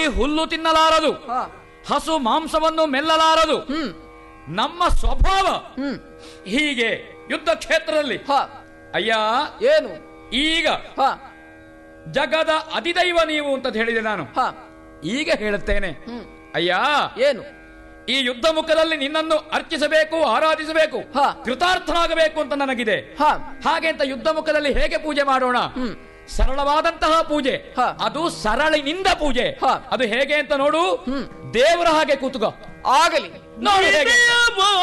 ಹುಲ್ಲು ತಿನ್ನಲಾರದು ಹ ಹಸು ಮಾಂಸವನ್ನು ಮೆಲ್ಲಲಾರದು ಹ್ಮ್ ನಮ್ಮ ಸ್ವಭಾವ ಹ್ಮ್ ಹೀಗೆ ಯುದ್ಧ ಕ್ಷೇತ್ರದಲ್ಲಿ ಹ ಅಯ್ಯ ಏನು ಈಗ ಹ ಜಗದ ಅಧಿದೈವ ನೀವು ಅಂತ ಹೇಳಿದೆ ನಾನು ಹ ಈಗ ಹೇಳುತ್ತೇನೆ ಹ್ಮ್ ಅಯ್ಯ ಏನು ಈ ಯುದ್ಧ ಮುಖದಲ್ಲಿ ನಿನ್ನನ್ನು ಅರ್ಚಿಸಬೇಕು ಆರಾಧಿಸಬೇಕು ಹ. ಕೃತಾರ್ಥನಾಗಬೇಕು ಅಂತ ನನಗಿದೆ ಹ ಹಾಗೆ ಅಂತ ಯುದ್ಧ ಮುಖದಲ್ಲಿ ಹೇಗೆ ಪೂಜೆ ಮಾಡೋಣ ಹ್ಮ್. ಸರಳವಾದಂತಹ ಪೂಜೆ ಹ. ಅದು ಸರಳಿನಿಂದ ಪೂಜೆ ಹ. ಅದು ಹೇಗೆ ಅಂತ ನೋಡು ಹ್ಮ್. ದೇವರ ಹಾಗೆ ಕೂತುಕ ಆಗಲಿ ನೋಡು ಹೇಗೆ ವಿಜಯ